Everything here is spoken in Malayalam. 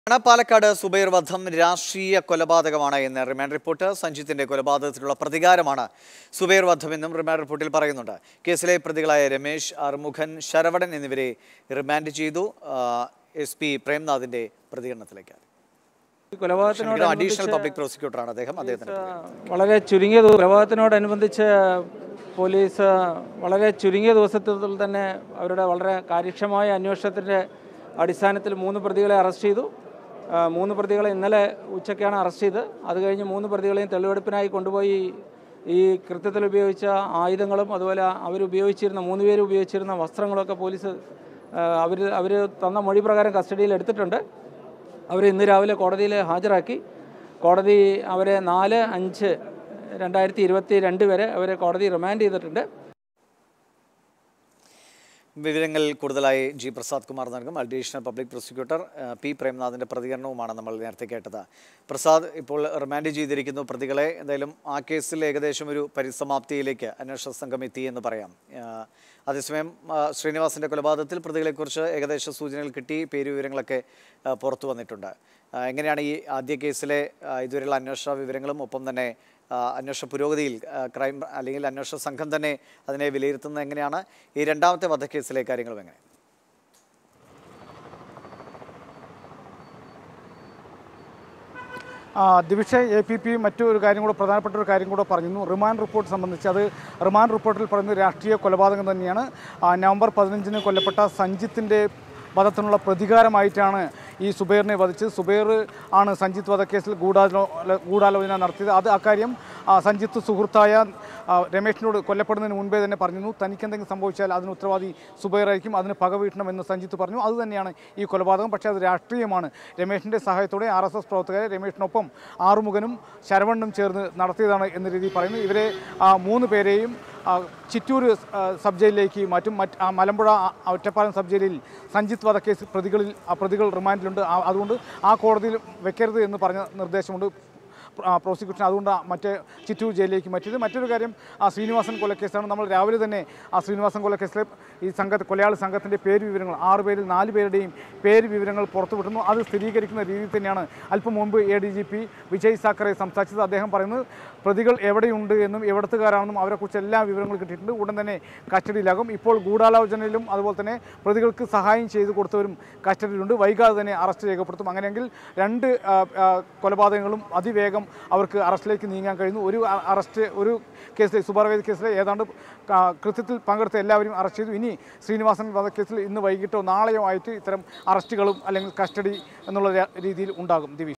ആണ് പാലക്കാട് സുബൈർ വധം രാഷ്ട്രീയ കൊലപാതകമാണ് എന്ന് റിമാൻഡ് റിപ്പോർട്ട് സഞ്ജിത്തിന്റെ കൊലപാതകത്തിലുള്ള പ്രതികാരമാണ് സുബൈർ വധമെന്നും റിമാൻഡ് റിപ്പോർട്ടിൽ പറയുന്നുണ്ട് കേസിലെ പ്രതികളായ രമേശ് അറുമുഖൻ ശരവണൻ എന്നിവരെ റിമാൻഡ് ചെയ്തു എസ് പി പ്രേംനാഥിന്റെ പ്രതികരണത്തിലേക്ക് ഈ കൊലപാതകത്തിനോട് അഡീഷണൽ പബ്ലിക് പ്രോസിക്യൂട്ടറാണ് അദ്ദേഹം അദ്ദേഹത്തിന് വളരെ ചുരുങ്ങിയ ദിവ- കൊലപാതകത്തിനോടനുബന്ധിച്ച് പോലീസ് വളരെ ചുരുങ്ങിയ ദിവസത്തിൽ തന്നെ അവരുടെ വളരെ കാര്യക്ഷമമായ അന്വേഷണത്തിൻ്റെ അടിസ്ഥാനത്തിൽ മൂന്ന് പ്രതികളെ അറസ്റ്റ് ചെയ്തു ആ, മൂന്ന് പ്രതികളെ ഇന്നലെ ഉച്ചയ്ക്കാണ് അറസ്റ്റ് ചെയ്ത് അത് കഴിഞ്ഞ് മൂന്ന് പ്രതികളെയും തെളിവെടുപ്പിനായി കൊണ്ടുപോയി ഈ കൃത്യത്തിൽ ഉപയോഗിച്ച ആയുധങ്ങളും അതുപോലെ അവരുപയോഗിച്ചിരുന്ന മൂന്ന് പേര് ഉപയോഗിച്ചിരുന്ന വസ്ത്രങ്ങളൊക്കെ പോലീസ് അവർ അവർ തന്ന മൊഴി പ്രകാരം കസ്റ്റഡിയിൽ എടുത്തിട്ടുണ്ട് അവർ ഇന്ന് രാവിലെ കോടതിയിൽ ഹാജരാക്കി കോടതി അവരെ നാല് അഞ്ച് രണ്ടായിരത്തി ഇരുപത്തി രണ്ട് വരെ അവരെ കോടതി റിമാൻഡ് ചെയ്തിട്ടുണ്ട് വിവരങ്ങൾ കൂടുതലായി ജി പ്രസാദ് കുമാർ നൽകും അഡീഷണൽ പബ്ലിക് പ്രോസിക്യൂട്ടർ ആ, പി പ്രേംനാഥിന്റെ പ്രതികരണവുമാണ് നമ്മൾ നേരത്തെ കേട്ടത് പ്രസാദ് ഇപ്പോൾ റിമാൻഡ് ചെയ്തിരിക്കുന്നു പ്രതികളെ എന്തായാലും ആ കേസിൽ ഏകദേശം ഒരു പരിസമാപ്തിയിലേക്ക് അന്വേഷണ സംഘം എത്തി എന്ന് പറയാം ആ, അതേസമയം ആ, ശ്രീനിവാസിന്റെ കൊലപാതകത്തിൽ പ്രതികളെക്കുറിച്ച് ഏകദേശ സൂചനകൾ കിട്ടി പേരുവിവരങ്ങളൊക്കെ ആ, പുറത്തു വന്നിട്ടുണ്ട് ആ, എങ്ങനെയാണ് ഈ ആദ്യ കേസിലെ ആ, ഇതുവരെയുള്ള അന്വേഷണ വിവരങ്ങളും ഒപ്പം തന്നെ ആ, അന്വേഷണ പുരോഗതിയിൽ ആ, ക്രൈം അല്ലെങ്കിൽ അന്വേഷണ സംഘം തന്നെ അതിനെ വിലയിരുത്തുന്നത് എങ്ങനെയാണ് ഈ രണ്ടാമത്തെ വധക്കേസിലെ കാര്യങ്ങളും എങ്ങനെ ആ, ദിവിഷ എ പി പി മറ്റൊരു കാര്യം കൂടെ പ്രധാനപ്പെട്ട ഒരു കാര്യം കൂടെ പറഞ്ഞിരുന്നു റിമാൻഡ് റിപ്പോർട്ട് സംബന്ധിച്ച് അത് റിമാൻഡ് റിപ്പോർട്ടിൽ പറയുന്നത് രാഷ്ട്രീയ കൊലപാതകം തന്നെയാണ് ആ, നവംബർ പതിനഞ്ചിന് കൊല്ലപ്പെട്ട സഞ്ജിത്തിൻ്റെ വധത്തിനുള്ള പ്രതികാരമായിട്ടാണ് ഈ സുബൈറിനെ വധിച്ചത് സുബൈർ ആണ് സഞ്ജിത്ത് വധക്കേസിൽ ഗൂഢാലോ ഗൂഢാലോചന നടത്തിയത് അത് അക്കാര്യം ആ, സഞ്ജിത്ത് സുഹൃത്തായ ആ, രമേഷിനോട് കൊല്ലപ്പെടുന്നതിന് മുൻപേ തന്നെ പറഞ്ഞിരുന്നു തനിക്ക് എന്തെങ്കിലും സംഭവിച്ചാൽ അതിന് ഉത്തരവാദി സുബൈറായിരിക്കും അതിന് പക വീട്ടണമെന്ന് സഞ്ജിത്ത് പറഞ്ഞു അത് തന്നെയാണ് ഈ കൊലപാതകം പക്ഷേ അത് രാഷ്ട്രീയമാണ് രമേഷിൻ്റെ സഹായത്തോടെ ആർ എസ് എസ് പ്രവർത്തകരെ രമേഷിനൊപ്പം ആറുമുഖനും ശരവണ്ണും ചേർന്ന് നടത്തിയതാണ് എന്ന രീതിയിൽ പറയുന്നു ഇവരെ ആ, മൂന്ന് പേരെയും ആ, ചിറ്റൂർ ആ, സബ് ജയിലിലേക്ക് മാറ്റും മറ്റ് ആ, മലമ്പുഴ ആ, ഒറ്റപ്പാലം സബ് ജയിലിൽ സഞ്ജിത്ത് വധക്കേസ് പ്രതികളിൽ ആ പ്രതികൾ റിമാൻഡിലുണ്ട് ആ- അതുകൊണ്ട് ആ കോടതിയിൽ വെക്കരുത് എന്ന് പറഞ്ഞ നിർദ്ദേശമുണ്ട് ആ, പ്രോസിക്യൂഷൻ അതുകൊണ്ട് ആ മറ്റേ ചിറ്റൂർ ജയിലിലേക്ക് മാറ്റിയത് മറ്റൊരു കാര്യം ആ ശ്രീനിവാസൻ കൊലക്കേസാണ് നമ്മൾ രാവിലെ തന്നെ ആ ശ്രീനിവാസൻ കൊലക്കേസിലെ ഈ സംഘ കൊലയാളി സംഘത്തിൻ്റെ പേര് വിവരങ്ങൾ ആറ് പേരിൽ നാല് പേരുടെയും പേര് വിവരങ്ങൾ പുറത്തുവിടുന്നു അത് സ്ഥിരീകരിക്കുന്ന രീതിയിൽ തന്നെയാണ് അല്പം മുമ്പ് A D G P Vijay Sakhare സംസാരിച്ചത് അദ്ദേഹം പറയുന്നത് പ്രതികൾ എവിടെയുണ്ട് എന്നും എവിടത്തുകാരാണെന്നും അവരെക്കുറിച്ച് എല്ലാ വിവരങ്ങളും കിട്ടിയിട്ടുണ്ട് ഉടൻ തന്നെ കസ്റ്റഡിയിലാകും ഇപ്പോൾ ഗൂഢാലോചനയിലും അതുപോലെ തന്നെ പ്രതികൾക്ക് സഹായം ചെയ്തു കൊടുത്തവരും കസ്റ്റഡിയിലുണ്ട് വൈകാതെ തന്നെ അറസ്റ്റ് രേഖപ്പെടുത്തും അങ്ങനെയെങ്കിൽ രണ്ട് ആ, ആ, കൊലപാതകങ്ങളും അതിവേഗം അവർക്ക് അറസ്റ്റിലേക്ക് നീങ്ങാൻ കഴിയുന്നു ഒരു അ- അറസ്റ്റ് ഒരു കേസിലെ സുബർവേദ് കേസിലെ ഏതാണ്ട് ക- കൃത്യത്തിൽ പങ്കെടുത്ത എല്ലാവരും അറസ്റ്റ് ചെയ്തു ഇനി ശ്രീനിവാസൻ വധക്കേസിൽ ഇന്ന് വൈകിട്ടോ നാളെയോ ആയിട്ട് ഇത്തരം അറസ്റ്റുകളും അല്ലെങ്കിൽ കസ്റ്റഡി എന്നുള്ള ര- രീതിയിൽ ഉണ്ടാകും ദിവി